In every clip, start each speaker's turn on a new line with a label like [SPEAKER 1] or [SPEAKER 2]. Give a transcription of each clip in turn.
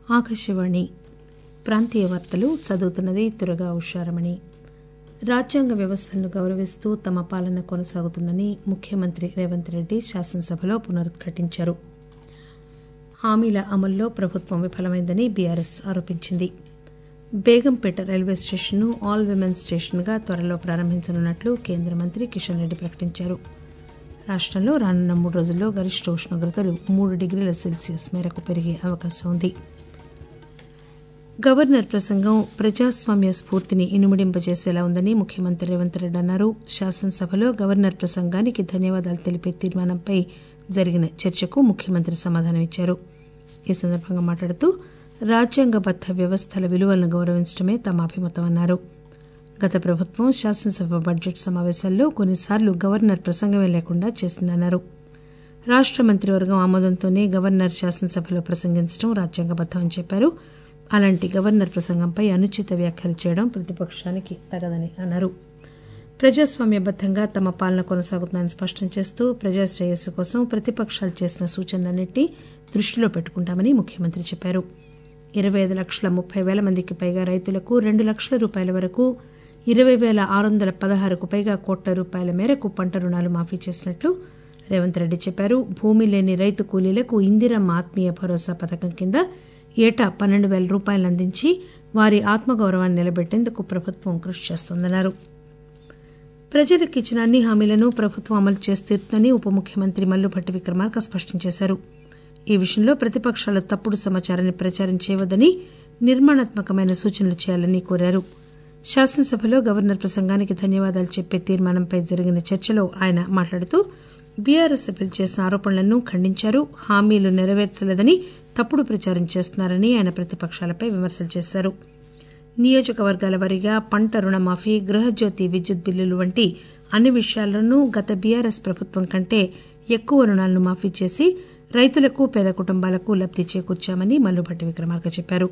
[SPEAKER 1] ఆకాశవాణి ప్రాంతీయ వార్తలు చదువుతున్నది తురగా ఉషారమణి రాజ్యాంగ వ్యవస్థను గౌరవిస్తూ తమ పాలన కొనసాగుతుందని ముఖ్యమంత్రి రేవంత్ రెడ్డి శాసనసభలో పునరుద్ఘాటించారు హామీల అమల్లో ప్రభుత్వం విఫలమైందని బీఆర్ఎస్ ఆరోపించింది బేగంపేట రైల్వే స్టేషన్ను ఆల్ విమెన్ స్టేషన్గా త్వరలో ప్రారంభించనున్నట్లు కేంద్ర మంత్రి కిషన్ రెడ్డి ప్రకటించారు రాష్టంలో రానున్న మూడు రోజుల్లో గరిష్ట ఉష్ణోగ్రతలు మూడు డిగ్రీల సెల్సియస్ మేరకు పెరిగే అవకాశం ఉంది గవర్నర్ ప్రసంగం ప్రజాస్వామ్య స్ఫూర్తిని ఇనుమడింపజేసేలా ఉందని ముఖ్యమంత్రి రేవంత్ రెడ్డి అన్నారు శాసనసభలో గవర్నర్ ప్రసంగానికి ధన్యవాదాలు తెలిపే తీర్మానంపై జరిగిన చర్చకు ముఖ్యమంత్రి సమాధానమిచ్చారు ఈ సందర్భంగా మాట్లాడుతూ రాజ్యాంగబద్ద వ్యవస్థల విలువలను గౌరవించడమే తమ అభిమతమన్నారు గత ప్రభుత్వం శాసనసభ బడ్జెట్ సమావేశాల్లో కొన్నిసార్లు గవర్నర్ ప్రసంగమే లేకుండా చేసిందన్నారు రాష్ట మంత్రివర్గం ఆమోదంతోనే గవర్నర్ శాసనసభలో ప్రసంగించడం రాజ్యాంగబద్దమని చెప్పారు అలాంటి గవర్నర్ ప్రసంగంపై అనుచిత వ్యాఖ్యలు చేయడం ప్రతిపక్షానికి తగదని అన్నారు ప్రజాస్వామ్యబద్దంగా తమ పాలన కొనసాగుతుందని స్పష్టం చేస్తూ ప్రజా శ్రేయస్సు కోసం ప్రతిపక్షాలు చేసిన సూచనలన్నింటినీ దృష్టిలో పెట్టుకుంటామని ముఖ్యమంత్రి చెప్పారు ఇరవై ఐదు లక్షల ముప్పై పేల మందికి పైగా రైతులకు రెండు లక్షల రూపాయల వరకు ఇరవై పేల ఆరు వందల పదహారుకు పైగా కోట్ల రూపాయల మేరకు పంట రుణాలు మాఫీ చేసినట్లు రేవంత్ రెడ్డి చెప్పారు భూమి లేని రైతు కూలీలకు ఇందిరమ్మ ఆత్మీయ భరోసా పథకం కింద ఏటా పన్నెండు పేల రూపాయలు అందించి వారి ఆత్మగౌరవాన్ని నిలబెట్టేందుకు ప్రభుత్వం కృషి చేస్తోందన్నారు ప్రజలకు ఇచ్చిన అన్ని హామీలను ప్రభుత్వం అమలు చేసి తీరుతుందని ఉప ముఖ్యమంత్రి మల్లుభట్టి విక్రమార్క స్పష్టం చేశారు ఈ విషయంలో ప్రతిపక్షాలు తప్పుడు సమాచారాన్ని ప్రచారం చేయవద్దని నిర్మాణాత్మకమైన సూచనలు చేయాలని కోరారు శాసనసభలో గవర్నర్ ప్రసంగానికి ధన్యవాదాలు చెప్పే తీర్మానంపై జరిగిన చర్చలో ఆయన మాట్లాడుతూ బీఆర్ఎస్ సభ్యులు చేసిన ఆరోపణలను ఖండించారు హామీలు నెరవేర్చలేదని తప్పుడు ప్రచారం చేస్తున్నారని ఆయన ప్రతిపక్షాలపై విమర్శలు చేశారు నియోజకవర్గాల వారీగా పంట రుణమాఫీ గృహజ్యోతి విద్యుత్ బిల్లులు వంటి అన్ని విషయాల్లోనూ గత బీఆర్ఎస్ ప్రభుత్వం కంటే ఎక్కువ రుణాలను మాఫీ చేసి రైతులకు పేద కుటుంబాలకు లబ్ది చేకూర్చామని మల్లుభట్టి విక్రమార్క చెప్పారు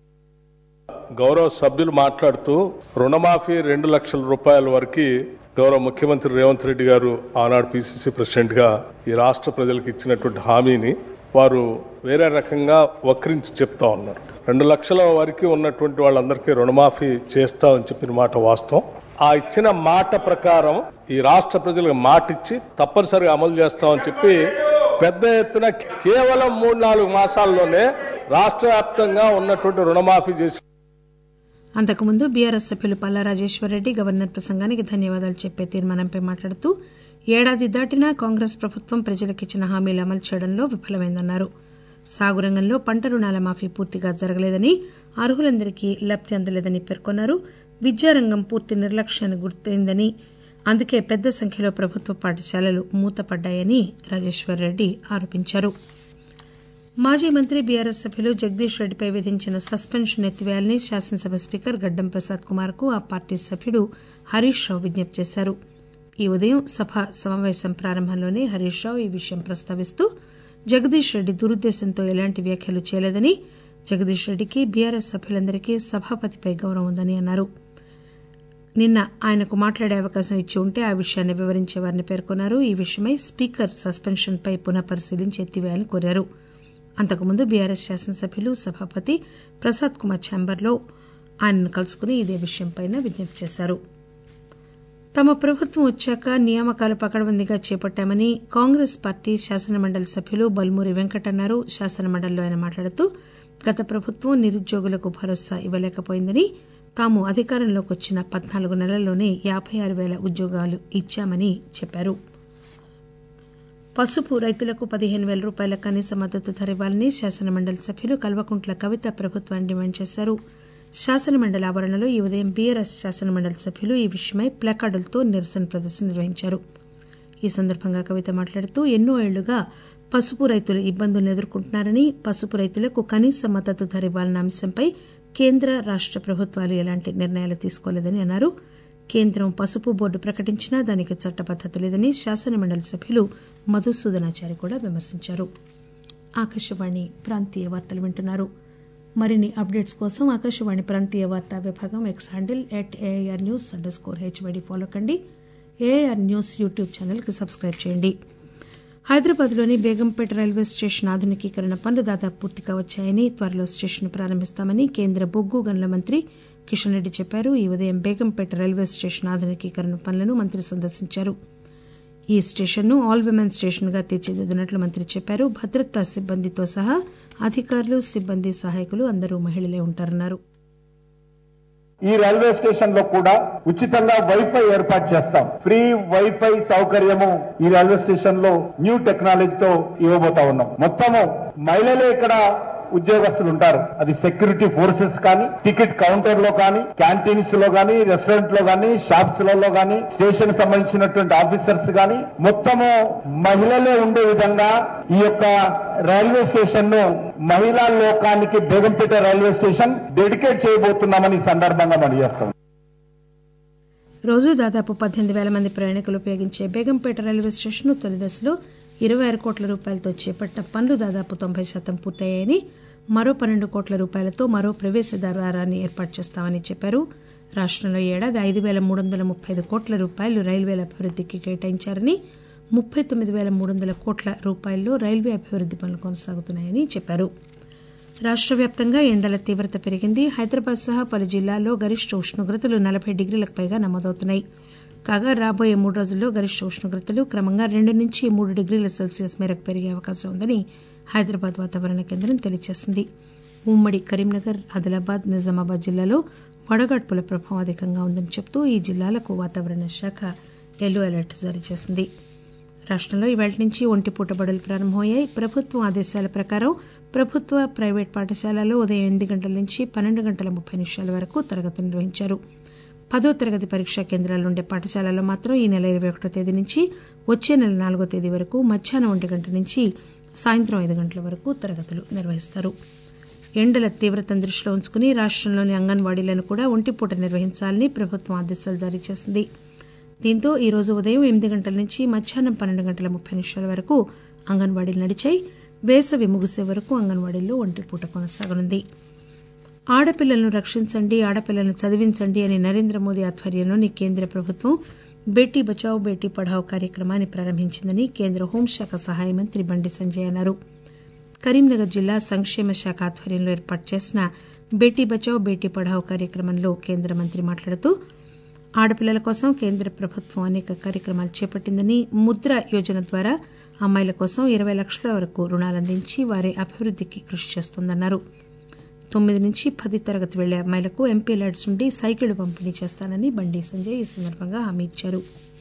[SPEAKER 2] గౌరవ సభ్యులు మాట్లాడుతూ రుణమాఫీ రెండు లక్షల రూపాయల వరకు గౌరవ ముఖ్యమంత్రి రేవంత్ రెడ్డి గారు ఆనాడు పిసిసి ప్రెసిడెంట్ గా ఈ రాష్ట్ర ప్రజలకు ఇచ్చినటువంటి హామీని వారు వేరే రకంగా వక్రించి చెప్తా ఉన్నారు రెండు లక్షల వరకు ఉన్నటువంటి వాళ్ళందరికీ రుణమాఫీ చేస్తామని చెప్పిన మాట వాస్తవం ఆ ఇచ్చిన మాట ప్రకారం ఈ రాష్ట్ర ప్రజలకు మాట ఇచ్చి తప్పనిసరిగా అమలు చేస్తామని చెప్పి పెద్ద ఎత్తున కేవలం మూడు నాలుగు మాసాల్లోనే రాష్ట్ర వ్యాప్తంగా ఉన్నటువంటి రుణమాఫీ చేసి
[SPEAKER 1] అంతకుముందు బీఆర్ఎస్ సభ్యులు పల్లా రాజేశ్వరరెడ్డి గవర్నర్ ప్రసంగానికి ధన్యవాదాలు చెప్పే తీర్మానంపై మాట్లాడుతూ ఏడాది దాటినా కాంగ్రెస్ ప్రభుత్వం ప్రజలకిచ్చిన హామీలు అమలు చేయడంలో విఫలమైందన్నారు సాగు రంగంలో పంట రుణాల మాఫీ పూర్తిగా జరగలేదని అర్హులందరికీ లబ్ది అందలేదని పేర్కొన్నారు విద్యారంగం పూర్తి నిర్లక్ష్యాన్ని గుర్తయిందని అందుకే పెద్ద సంఖ్యలో ప్రభుత్వ పాఠశాలలు మూతపడ్డాయని రాజేశ్వరరెడ్డి ఆరోపించారు మాజీ మంత్రి బీఆర్ఎస్ సభ్యులు జగదీష్ రెడ్డిపై విధించిన సస్పెన్షన్ ఎత్తివేయాలని శాసనసభ స్పీకర్ గడ్డం ప్రసాద్ కుమార్ కు ఆ పార్టీ సభ్యుడు హరీష్ రావు విజ్ఞప్తి చేశారు ఈ ఉదయం సభ సమావేశం ప్రారంభంలోనే హరీష్ రావు ఈ విషయం ప్రస్తావిస్తూ జగదీష్ రెడ్డి దురుద్దేశంతో ఎలాంటి వ్యాఖ్యలు చేయలేదని జగదీష్ రెడ్డికి బీఆర్ఎస్ సభ్యులందరికీ సభాపతిపై గౌరవం ఉందని అన్నారు నిన్న ఆయనకు మాట్లాడే అవకాశం ఇచ్చి ఉంటే ఆ విషయాన్ని వివరించేవారని పేర్కొన్నారు ఈ విషయమై స్పీకర్ సస్పెన్షన్ పై పునః పరిశీలించి ఎత్తివేయాలని కోరారు అంతకుముందు బీఆర్ఎస్ శాసనసభ్యులు సభాపతి ప్రసాద్ కుమార్ ఛాంబర్లో ఆయనను కలుసుకుని ఇదే విషయంపై విజ్ఞప్తి చేశారు తమ ప్రభుత్వం వచ్చాక నియామకాలు పకడ్బందీగా చేపట్టామని కాంగ్రెస్ పార్టీ శాసనమండలి సభ్యులు బల్మూరి వెంకట్ అన్నారు శాసనమండలిలో ఆయన మాట్లాడుతూ గత ప్రభుత్వం నిరుద్యోగులకు భరోసా ఇవ్వలేకపోయిందని తాము అధికారంలోకి వచ్చిన పద్నాలుగు నెలల్లోనే యాబై ఆరు పేల ఉద్యోగాలు ఇచ్చామని చెప్పారు పసుపు రైతులకు పదిహేను పేల రూపాయల కనీస మద్దతు ధర ఇవ్వాలని శాసనమండలి సభ్యులు కల్వకుంట్ల కవిత ప్రభుత్వాన్ని డిమాండ్ చేశారు శాసనమండలి ఆవరణలో ఈ ఉదయం బీఆర్ఎస్ శాసనమండలి సభ్యులు ఈ విషయమై ప్లకార్డులతో నిరసన ప్రదర్శన నిర్వహించారు ఈ సందర్భంగా కవిత మాట్లాడుతూ ఎన్నో ఏళ్లుగా పసుపు రైతులు ఇబ్బందులను ఎదుర్కొంటున్నారని పసుపు రైతులకు కనీస మద్దతు ధర ఇవ్వాలన్న అంశంపై కేంద్ర రాష్ట ప్రభుత్వాలు ఎలాంటి నిర్ణయాలు తీసుకోలేదని అన్నారు కేంద్రం పసుపు బోర్డు ప్రకటించినా దానికి చట్టబద్దత లేదని శాసనమండలి సభ్యులు మధుసూదనాచారి కూడా విమర్శించారు ఆకాశవాణి ప్రాంతీయ వార్తలు వింటున్నారు మరిన్ని అప్డేట్స్ కోసం ఆకాశవాణి ప్రాంతీయ వార్తా విభాగం X handle at AIR news underscore HYD follow కండి ఏఐఆర్ న్యూస్ యూట్యూబ్ ఛానల్కి సబ్స్క్రైబ్ చేయండి హైదరాబాద్లోని బేగంపేట రైల్వే స్టేషన్ ఆధునికీకరణ పనులు దాదాపు పూర్తిగా వచ్చాయని త్వరలో స్టేషన్ ప్రారంభిస్తామని కేంద్ర బొగ్గు గనుల మంత్రి కిషన్ రెడ్డి చెప్పారు ఈ ఉదయం బేగంపేట రైల్వే స్టేషన్ ఆధునికీకరణ పనులను మంత్రి సందర్శించారు ఈ స్టేషన్ను ఆల్ విమెన్ స్టేషన్గా తీర్చిదిద్దినట్లు మంత్రి చెప్పారు భద్రతా సిబ్బందితో సహా అధికారులు సిబ్బంది సహాయకులు అందరూ మహిళలే ఉంటారన్నారు
[SPEAKER 3] ఈ రైల్వే స్టేషన్ లో కూడా ఉచితంగా వైఫై ఏర్పాటు చేస్తాం ఫ్రీ వైఫై సౌకర్యము ఈ రైల్వే స్టేషన్ లో న్యూ టెక్నాలజీతో ఇవ్వబోతా ఉన్నాం మొత్తము మహిళలే ఇక్కడ ఉద్యోగస్తులు ఉంటారు అది సెక్యూరిటీ ఫోర్సెస్ కానీ టికెట్ కౌంటర్ లో కానీ క్యాంటీన్స్ లో కానీ రెస్టారెంట్ లో కానీ షాప్స్ లలో కానీ స్టేషన్ సంబంధించినటువంటి ఆఫీసర్స్ కానీ మొత్తము మహిళలే ఉండే విధంగా ఈ యొక్క రైల్వే స్టేషన్ ను మహిళా లోకానికి బేగంపేట రైల్వే స్టేషన్ డెడికేట్ చేయబోతున్నామని ఈ సందర్భంగా మనం చేస్తాం
[SPEAKER 1] రోజు దాదాపు పద్దెనిమిది వేల మంది ప్రయాణికులు ఉపయోగించే బేగంపేట రైల్వే స్టేషన్ తొలి దశలో ఇరవై ఆరు కోట్ల రూపాయలతో చేపట్టిన పనులు దాదాపు తొంభై శాతం పూర్తయ్యాయని మరో పన్నెండు కోట్ల రూపాయలతో మరో ప్రవేశ ద్వారాన్ని ఏర్పాటు చేస్తామని చెప్పారు రాష్టంలో ఈ ఏడాది ఐదు వేల మూడు వందల ముప్పై ఐదు కోట్ల రూపాయలు రైల్వేల అభివృద్ధికి కేటాయించారని ముప్పై తొమ్మిది వేల మూడు వందల కోట్ల రూపాయల్లో రైల్వే అభివృద్ది పనులు కొనసాగుతున్నాయని చెప్పారు రాష్ట్ర వ్యాప్తంగా ఎండల తీవ్రత పెరిగింది హైదరాబాద్ సహా పలు జిల్లాల్లో గరిష్ట ఉష్ణోగ్రతలు నలభై డిగ్రీలకు పైగా నమోదవుతున్నాయి కాగా రాబోయే మూడు రోజుల్లో గరిష్ట ఉష్ణోగ్రతలు క్రమంగా రెండు నుంచి మూడు డిగ్రీల సెల్సియస్ మేరకు పెరిగే అవకాశం ఉందని హైదరాబాద్ వాతావరణ కేంద్రం తెలియజేసింది ఉమ్మడి కరీంనగర్ ఆదిలాబాద్ నిజామాబాద్ జిల్లాలో వడగాడ్పుల ప్రభావం అధికంగా ఉందని చెబుతూ ఈ జిల్లాలకు వాతావరణ శాఖ ఎల్లో అలర్ట్ జారీ చేసింది రాష్టంలో ఇవాళ నుంచి ఒంటిపూట బడులు ప్రారంభమయ్యాయి ప్రభుత్వం ఆదేశాల ప్రకారం ప్రభుత్వ ప్రైవేట్ పాఠశాలలో ఉదయం ఎనిమిది గంటల నుంచి పన్నెండు గంటల ముప్పై నిమిషాల వరకు తరగతులు నిర్వహించారు పదో తరగతి పరీక్షా కేంద్రాలు ఉండే పాఠశాలలో మాత్రం ఈ నెల ఇరవై ఒకటో తేదీ నుంచి వచ్చే నెల నాలుగో తేదీ వరకు మధ్యాహ్నం ఒంటి గంట నుంచి సాయంత్రం ఐదు గంటల వరకు తరగతులు నిర్వహిస్తారు ఎండల తీవ్రతను దృష్టిలో ఉంచుకుని రాష్టంలోని అంగన్వాడీలను కూడా ఒంటిపూట నిర్వహించాలని ప్రభుత్వం ఆదేశాలు జారీ చేసింది దీంతో ఈ రోజు ఉదయం ఎనిమిది గంటల నుంచి మధ్యాహ్నం పన్నెండు గంటల ముప్పై నిమిషాల వరకు అంగన్వాడీలు నడిచాయి వేసవి ముగిసే వరకు అంగన్వాడీల్లో ఒంటిపూట కొనసాగనుంది ఆడపిల్లలను రక్షించండి ఆడపిల్లలను చదివించండి అని నరేంద్ర మోదీ ఆధ్వర్యంలోని కేంద్ర ప్రభుత్వం బేటీ బచావ్ బేటీ పఢావ్ కార్యక్రమాన్ని ప్రారంభించిందని కేంద్ర హోంశాఖ సహాయ మంత్రి బండి సంజయ్ అన్నారు కరీంనగర్ జిల్లా సంక్షేమ శాఖ ఆధ్వర్యంలో ఏర్పాటు చేసిన బేటీ బచావ్ బేటీ పఢావ్ కార్యక్రమంలో కేంద్ర మంత్రి మాట్లాడుతూ ఆడపిల్లల కోసం కేంద్ర ప్రభుత్వం అనేక కార్యక్రమాలు చేపట్టిందని ముద్ర యోజన ద్వారా అమ్మాయిల కోసం ఇరవై లక్షల వరకు రుణాలు అందించి వారి అభివృద్దికి కృషి చేస్తోందన్నారు తొమ్మిది నుంచి పది తరగతి వెళ్లే అమ్మాయిలకు ఎంపీ ల్యాడ్స్ నుండి సైకిళ్లు పంపిణీ చేస్తానని బండి సంజయ్ ఈ సందర్భంగా హామీ ఇచ్చారు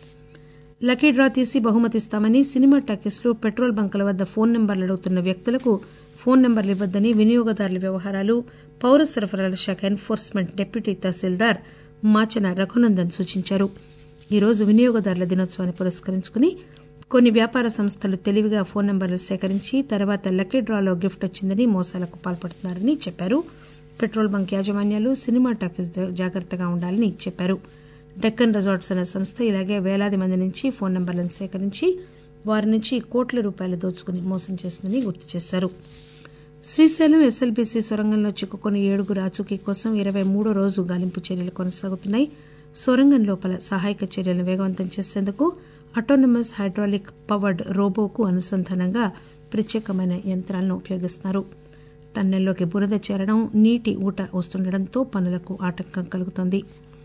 [SPEAKER 1] లక్కీ డ్రా తీసి బహుమతిస్తామని సినిమా టాకీస్లో పెట్రోల్ బంకుల వద్ద ఫోన్ నెంబర్లు అడుగుతున్న వ్యక్తులకు ఫోన్ నెంబర్లు ఇవ్వద్దని వినియోగదారుల వ్యవహారాలు పౌర సరఫరాల శాఖ ఎన్ఫోర్స్మెంట్ డిప్యూటీ తహసీల్దార్ మాచన రఘునందన్ సూచించారు ఈరోజు వినియోగదారుల దినోత్సవాన్ని పురస్కరించుకుని కొన్ని వ్యాపార సంస్థలు తెలివిగా ఫోన్ నెంబర్లు సేకరించి తర్వాత లక్కీ డ్రాలో గిఫ్ట్ వచ్చిందని మోసాలకు పాల్పడుతున్నారని చెప్పారు పెట్రోల్ బంక్ యాజమాన్యాలు సినిమా టాకీస్ జాగ్రత్తగా ఉండాలని చెప్పారు డెక్కన్ రిసార్ట్స్ అనే సంస్థ ఇలాగే వేలాది మంది నుంచి ఫోన్ నెంబర్లను సేకరించి వారి నుంచి కోట్ల రూపాయలు దోచుకుని మోసం చేసిందని గుర్తు చేశారు శ్రీశైలం ఎస్ఎల్బీసీ సొరంగంలో చిక్కుకున్న ఏడుగురు ఆచూకీ కోసం ఇరవై మూడో రోజు గాలింపు చర్యలు కొనసాగుతున్నాయి సొరంగం లోపల సహాయక చర్యలను వేగవంతం చేసేందుకు అటానమస్ హైడ్రాలిక్ పవర్డ్ రోబోకు అనుసంధానంగా ప్రత్యేకమైన యంత్రాలను ఉపయోగిస్తున్నారు టన్నెల్లోకి బురద చేరడం నీటి ఊట వస్తుండటంతో పనులకు ఆటంకం కలుగుతోంది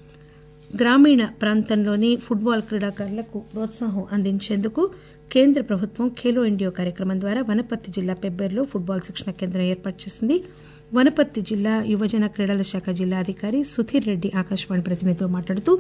[SPEAKER 1] గ్రామీణ ప్రాంతంలోని ఫుట్బాల్ క్రీడాకారులకు ప్రోత్సాహం అందించేందుకు కేంద్ర ప్రభుత్వం ఖేలో ఇండియా కార్యక్రమం ద్వారా వనపర్తి జిల్లా పెబ్బేరులో ఫుట్బాల్ శిక్షణ కేంద్రం ఏర్పాటు చేసింది వనపర్తి జిల్లా యువజన క్రీడల శాఖ జిల్లా అధికారి సుధీర్ రెడ్డి ఆకాశవాణి ప్రతినిధితో మాట్లాడుతూ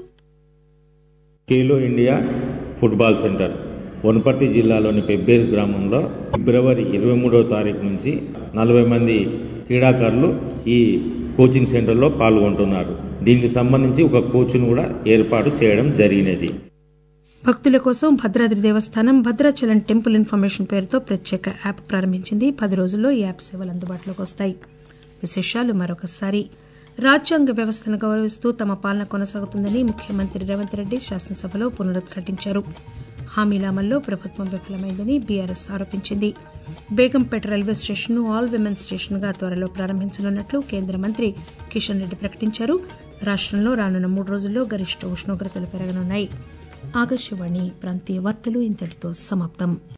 [SPEAKER 4] Khelo India football centre Wanaparthy జిల్లాలోని పెబ్బేరు గ్రామంలో ఫిబ్రవరి ఇరవై మూడవ తారీఖు నుంచి నలభై మంది క్రీడాకారులు ఈ కోచింగ్ సెంటర్లో పాల్గొంటున్నారు దీనికి సంబంధించి ఒక కోచ్ను కూడా ఏర్పాటు చేయడం జరిగినది
[SPEAKER 1] భక్తుల కోసం భద్రాద్రి దేవస్థానం భద్రాచలం టెంపుల్ ఇన్ఫర్మేషన్ పేరుతో ప్రత్యేక యాప్ ప్రారంభించింది పది రోజుల్లో ఈ యాప్ సేవలు అందుబాటులోకి వస్తాయి విశేషాలు మరొకసారి రాజ్యాంగ వ్యవస్థను గౌరవిస్తూ తమ పాలన కొనసాగుతుందని ముఖ్యమంత్రి రేవంత్ రెడ్డి శాసనసభలో పునరుద్ఘాటించారు హామీల అమల్లో ప్రభుత్వం విఫలమైందని బీఆర్ఎస్ ఆరోపించింది బేగంపేట రైల్వే స్టేషన్ను ఆల్ విమెన్ స్టేషన్గా త్వరలో ప్రారంభించనున్నట్లు కేంద్ర మంత్రి కిషన్ రెడ్డి ప్రకటించారు రాష్టంలో రానున్న మూడు రోజుల్లో గరిష్ట ఉష్ణోగ్రతలు పెరగనున్నాయి ఆకాశవాణి ప్రాంతీయ వార్తలు ఇంతటితో సమాప్తం